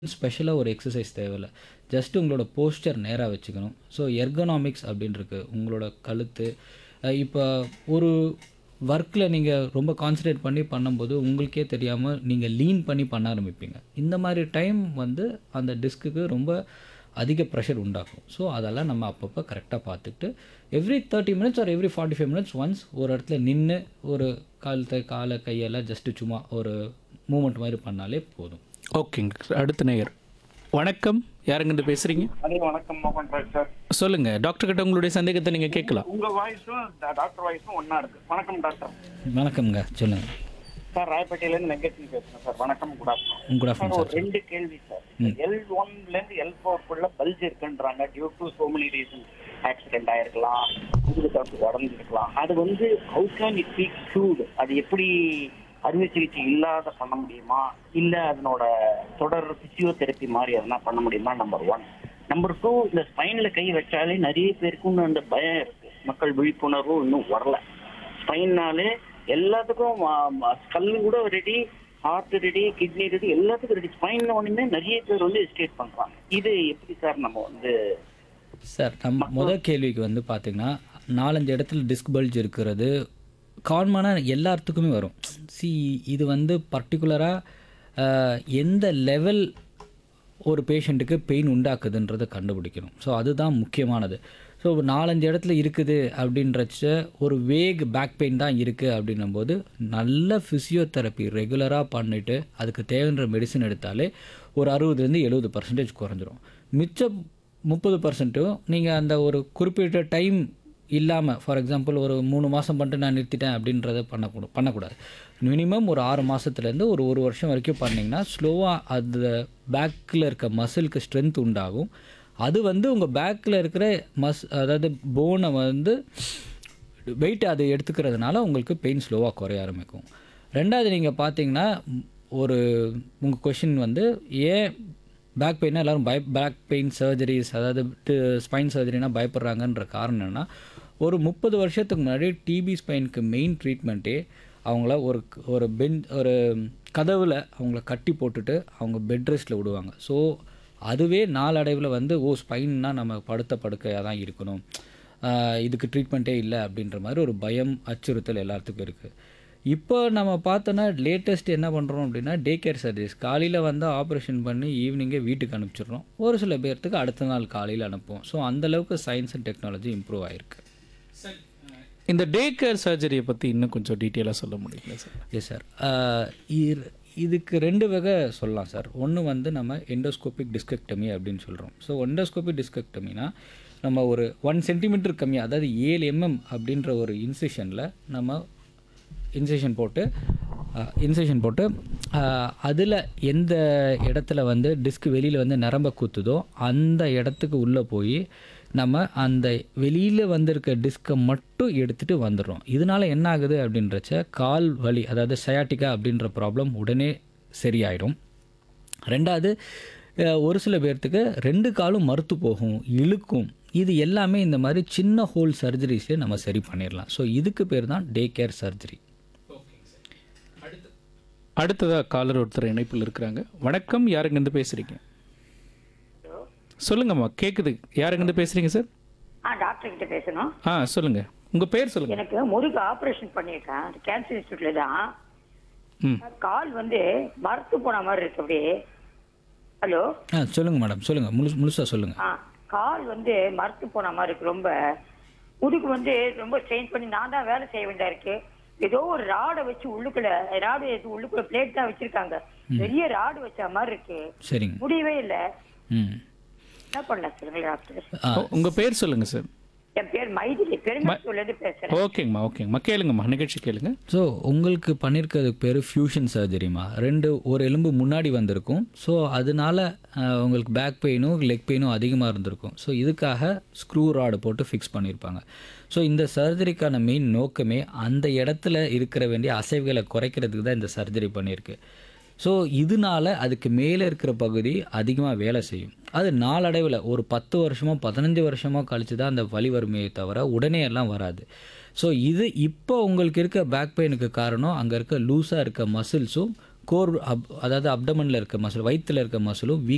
ஸ்பெஷலாக ஒரு எக்ஸசைஸ் தேவையில்ல ஜஸ்ட் உங்களோட போஸ்டர் நேராக வச்சுக்கணும் ஸோ எர்கனாமிக்ஸ் அப்படின்னு இருக்கு உங்களோட கழுத்து இப்போ ஒரு ஒர்க்கில் நீங்கள் ரொம்ப கான்சன்ட்ரேட் பண்ணி பண்ணும்போது உங்களுக்கே தெரியாமல் நீங்கள் லீன் பண்ணி பண்ண ஆரம்பிப்பீங்க இந்த மாதிரி டைம் வந்து அந்த டிஸ்க்குக்கு ரொம்ப அதிக ப்ரெஷர் உண்டாகும் ஸோ அதெல்லாம் நம்ம அப்பப்போ கரெக்டாக பார்த்துக்கிட்டு every thirty minutes or every forty five minutes once ஒரு இடத்துல நின்று ஒரு காலத்தை காலை கையெல்லாம் ஜஸ்ட்டு சும்மா ஒரு மூமெண்ட் மாதிரி பண்ணாலே போதும் ஓகேங்க அடுத்த நேயர் வணக்கம் யாருங்கிட்ட பேசுறீங்க அதே வணக்கம் மோகன் ராஜ் சார் சொல்லுங்க டாக்டர் கிட்ட உங்களுடைய சந்தேகத்தை நீங்க கேட்கலாம் உங்க வாய்ஸும் டாக்டர் வாய்ஸும் ஒண்ணா இருக்கு வணக்கம் டாக்டர் வணக்கம்ங்க சொல்லுங்கள் சார் ராயப்பேட்டையில இருந்து வெங்கட்சி பேசுறேன் சார் வணக்கம் good afternoon good sir afternoon ஒரு ரெண்டு கேள்வி சார் எல் ஒன்ல இருந்து எல் ஃபோர்க்குள்ள பல்ஜ் இருக்குன்றாங்க due to so many reason accident ஆயிருக்கலாம் உயிர் தடுப்பு உடஞ்சிருக்கலாம் அது வந்து how can it be cured அது எப்படி அறுவை சிகிச்சை இல்லாத பண்ண முடியுமா இல்ல அதனோட தொடர் பிசியோதெரப்பி மாதிரி எதனா பண்ண முடியுமா நம்பர் ஒன் நம்பர் டூ இந்த ஸ்பைன்ல கை வச்சாலே நிறைய பேருக்கு இன்னும் அந்த பயம் இருக்கு மக்கள் விழிப்புணர்வும் இன்னும் வரல ஸ்பைன்னாலே எல்லாத்துக்கும் ஸ்கல் கூட ready heart ready kidney ready எல்லாத்துக்கும் ரெடி ஸ்பைன் ஒண்ணுமே நிறைய பேர் வந்து எஸ்டேட் பண்றாங்க இது எப்படி சார் நம்ம வந்து சார் நம்ம முதல் கேள்விக்கு வந்து பார்த்தீங்கன்னா நாலஞ்சு இடத்துல டிஸ்க் பல்ஜ் இருக்கிறது காமனாக எல்லாத்துக்குமே வரும் சி இது வந்து பர்டிகுலராக எந்த லெவல் ஒரு பேஷண்ட்டுக்கு பெயின் உண்டாக்குதுன்றதை கண்டுபிடிக்கணும் ஸோ அதுதான் முக்கியமானது ஸோ நாலஞ்சு இடத்துல இருக்குது அப்படின்றச்ச ஒரு வேக் பேக் பெயின் தான் இருக்குது அப்படின்னும் போது நல்ல ஃபிசியோதெரப்பி ரெகுலராக பண்ணிவிட்டு அதுக்கு தேவைன்ற மெடிசன் எடுத்தாலே ஒரு அறுபதுலேருந்து எழுபது பர்சன்டேஜ் குறைஞ்சிரும் மிச்சம் முப்பது பர்சன்ட்டும் நீங்கள் அந்த ஒரு குறிப்பிட்ட டைம் இல்லாமல் ஃபார் எக்ஸாம்பிள் ஒரு மூணு மாதம் பண்ணிட்டு நான் நிறுத்திட்டேன் அப்படின்றத பண்ணக்கூட பண்ணக்கூடாது மினிமம் ஒரு ஆறு மாதத்துலேருந்து ஒரு ஒரு வருஷம் வரைக்கும் பண்ணிங்கன்னா ஸ்லோவாக அது பேக்கில் இருக்க மசிலுக்கு ஸ்ட்ரென்த் உண்டாகும் அது வந்து உங்கள் பேக்கில் இருக்கிற மஸ் அதாவது போனை வந்து வெயிட் அது எடுத்துக்கிறதுனால உங்களுக்கு பெயின் ஸ்லோவாக குறைய ஆரம்பிக்கும் ரெண்டாவது நீங்கள் பார்த்தீங்கன்னா ஒரு உங்கள் கொஷின் வந்து ஏன் பேக் பெயினா எல்லோரும் பய பேக் பெயின் சர்ஜரிஸ் அதாவது ஸ்பைன் சர்ஜரினா பயப்படுறாங்கன்ற காரணம் என்னென்னா ஒரு முப்பது வருஷத்துக்கு முன்னாடி டிபி ஸ்பைனுக்கு மெயின் ட்ரீட்மெண்ட்டே அவங்கள ஒரு ஒரு பெஞ்ச் ஒரு கதவில் அவங்கள கட்டி போட்டுட்டு அவங்க பெட் ரெஸ்ட்டில் விடுவாங்க ஸோ அதுவே நாளடைவில் வந்து ஓ ஸ்பைன்னா நம்ம படுத்த படுக்கையாக தான் இருக்கணும் இதுக்கு ட்ரீட்மெண்ட்டே இல்லை அப்படின்ற மாதிரி ஒரு பயம் அச்சுறுத்தல் எல்லாத்துக்கும் இருக்குது இப்போ நம்ம பார்த்தோன்னா லேட்டஸ்ட் என்ன பண்ணுறோம் அப்படின்னா டே கேர் சர்வீஸ் காலையில் வந்து ஆப்ரேஷன் பண்ணி ஈவினிங்கே வீட்டுக்கு அனுப்பிச்சிடுறோம் ஒரு சில பேர்த்துக்கு அடுத்த நாள் காலையில் அனுப்புவோம் ஸோ அந்தளவுக்கு சயின்ஸ் அண்ட் டெக்னாலஜி இம்ப்ரூவ் ஆகிருக்கு இந்த டே கேர் சர்ஜரியை பற்றி இன்னும் கொஞ்சம் டீட்டெயிலாக சொல்ல முடியுங்களா சார் எஸ் சார் இதுக்கு ரெண்டு வகை சொல்லலாம் சார் ஒன்று வந்து நம்ம எண்டோஸ்கோபிக் டிஸ்கெக்டமி அப்படின்னு சொல்கிறோம் ஸோ எண்டோஸ்கோபிக் டிஸ்கெக்டமினா நம்ம ஒரு ஒன் சென்டிமீட்டர் கம்மியாக அதாவது ஏழு எம்எம் அப்படின்ற ஒரு இன்சிஷனில் நம்ம இன்செஷன் போட்டு இன்செஷன் போட்டு அதில் எந்த இடத்துல வந்து டிஸ்க் வெளியில் வந்து நரம்ப குத்துதோ அந்த இடத்துக்கு உள்ளே போய் நம்ம அந்த வெளியில் வந்திருக்க டிஸ்கை மட்டும் எடுத்துகிட்டு வந்துடுறோம் இதனால என்ன ஆகுது அப்படின்றச்ச கால் வலி அதாவது சயாட்டிக்கா அப்படின்ற ப்ராப்ளம் உடனே சரியாயிடும் ரெண்டாவது ஒரு சில பேர்த்துக்கு ரெண்டு காலும் மறுத்து போகும் இழுக்கும் இது எல்லாமே இந்த மாதிரி சின்ன ஹோல் சர்ஜரிஸே நம்ம சரி பண்ணிடலாம் ஸோ இதுக்கு பேர் தான் டே கேர் சர்ஜரி அடுத்ததாக காலர் ஒருத்தர் இணைப்பில் இருக்கிறாங்க வணக்கம் யாருங்கிருந்து பேசுகிறீங்க சொல்லுங்கம்மா கேட்குது யாருங்கிருந்து பேசுகிறீங்க சார் ஆ டாக்டர் கிட்ட பேசணும் ஆ சொல்லுங்கள் உங்கள் பேர் சொல்லுங்கள் எனக்கு முருகு ஆபரேஷன் பண்ணியிருக்கேன் அது கேன்சர் இன்ஸ்டியூட்ல தான் ம் கால் வந்து மரத்து போன மாதிரி இருக்கு அப்படியே ஹலோ ஆ சொல்லுங்கள் மேடம் சொல்லுங்கள் முழு முழுசாக சொல்லுங்கள் ஆ கால் வந்து மரத்து போன மாதிரி இருக்கு ரொம்ப முதுகு வந்து ரொம்ப ஸ்ட்ரெயின் பண்ணி நான் தான் வேலை செய்ய வேண்டியதா இருக்கு ஏதோ ஒரு ராடை வச்சு உள்ளுக்குள்ள ராடு உள்ளுக்குள்ள பிளேட் தான் வச்சிருக்காங்க பெரிய ராடு வச்ச மாதிரி இருக்கு சரிங்க முடியவே இல்ல ம் என்ன பண்ணலாம் சொல்லுங்க டாக்டர் ஆ உங்கள் பேர் சொல்லுங்கள் சார் என் பேர் மைதிலி பெருங்கத்தூர்ல இருந்து பேசுறேன் ஓகேங்கம்மா ஓகேங்கம்மா கேளுங்கம்மா நிகழ்ச்சி கேளுங்க ஸோ உங்களுக்கு பண்ணியிருக்கிறதுக்கு பேர் ஃபியூஷன் சர்ஜரிமா ரெண்டு ஒரு எலும்பு முன்னாடி வந்திருக்கும் ஸோ அதனால அஹ், உங்களுக்கு பேக் பெயினும் லெக் பெயினும் அதிகமாக இருந்திருக்கும் ஸோ இதுக்காக ஸ்க்ரூ ராடு போட்டு ஃபிக்ஸ் பண்ணியிருப்பாங்க ஸோ இந்த சர்ஜரிக்கான மெயின் நோக்கமே அந்த இடத்துல இருக்கிற வேண்டிய அசைவுகளை குறைக்கிறதுக்கு தான் இந்த சர்ஜரி பண்ணியிருக்கு ஸோ இதனால அதுக்கு மேலே இருக்கிற பகுதி அதிகமாக வேலை செய்யும் அது நாளடைவில் ஒரு பத்து வருஷமோ பதினஞ்சு வருஷமோ கழிச்சு தான் அந்த வலி வறுமையை தவிர உடனே எல்லாம் வராது ஸோ இது இப்போ உங்களுக்கு இருக்க பேக் பெயினுக்கு காரணம் அங்கே இருக்க லூஸாக இருக்க மசில்ஸும் கோர் அப் அதாவது அப்டமனில் இருக்க மசில் வயிற்றில் இருக்க மசிலும் வீக்